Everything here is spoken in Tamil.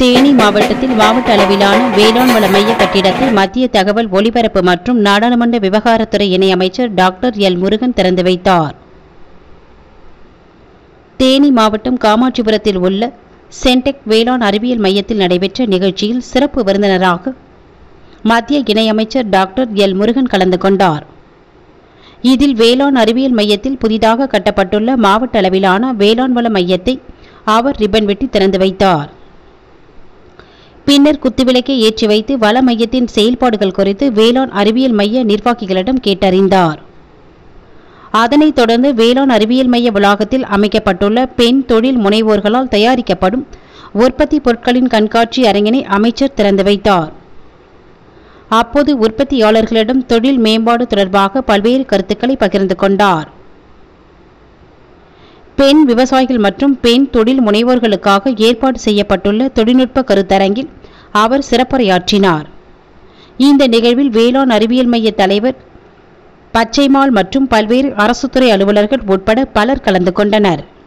தேனி மாவட்டத்தில் மாவட்ட அளவிலான வேளாண் வள மைய கட்டிடத்தை மத்திய தகவல் ஒலிபரப்பு மற்றும் நாடாளுமன்ற விவகாரத்துறை இணையமைச்சர் டாக்டர் எல் முருகன் திறந்து வைத்தார் தேனி மாவட்டம் காமாட்சிபுரத்தில் உள்ள சென்டெக் வேளாண் அறிவியல் மையத்தில் நடைபெற்ற நிகழ்ச்சியில் சிறப்பு விருந்தினராக மத்திய இணையமைச்சர் டாக்டர் எல் முருகன் கலந்து கொண்டார் இதில் வேளாண் அறிவியல் மையத்தில் புதிதாக கட்டப்பட்டுள்ள மாவட்ட அளவிலான வேளாண் வள மையத்தை அவர் ரிப்பன் வெட்டி திறந்து வைத்தார் பின்னர் குத்துவிளக்கை ஏற்றி வைத்து வள மையத்தின் செயல்பாடுகள் குறித்து வேளாண் அறிவியல் மைய நிர்வாகிகளிடம் கேட்டறிந்தார் அதனைத் தொடர்ந்து வேளாண் அறிவியல் மைய வளாகத்தில் அமைக்கப்பட்டுள்ள பெண் தொழில் முனைவோர்களால் தயாரிக்கப்படும் உற்பத்தி பொருட்களின் கண்காட்சி அரங்கினை அமைச்சர் திறந்து வைத்தார் அப்போது உற்பத்தியாளர்களிடம் தொழில் மேம்பாடு தொடர்பாக பல்வேறு கருத்துக்களை பகிர்ந்து கொண்டார் பெண் விவசாயிகள் மற்றும் பெண் தொழில் முனைவோர்களுக்காக ஏற்பாடு செய்யப்பட்டுள்ள தொழில்நுட்ப கருத்தரங்கில் அவர் சிறப்புரையாற்றினார் இந்த நிகழ்வில் வேளாண் அறிவியல் மைய தலைவர் பச்சைமால் மற்றும் பல்வேறு அரசுத்துறை அலுவலர்கள் உட்பட பலர் கலந்து கொண்டனர்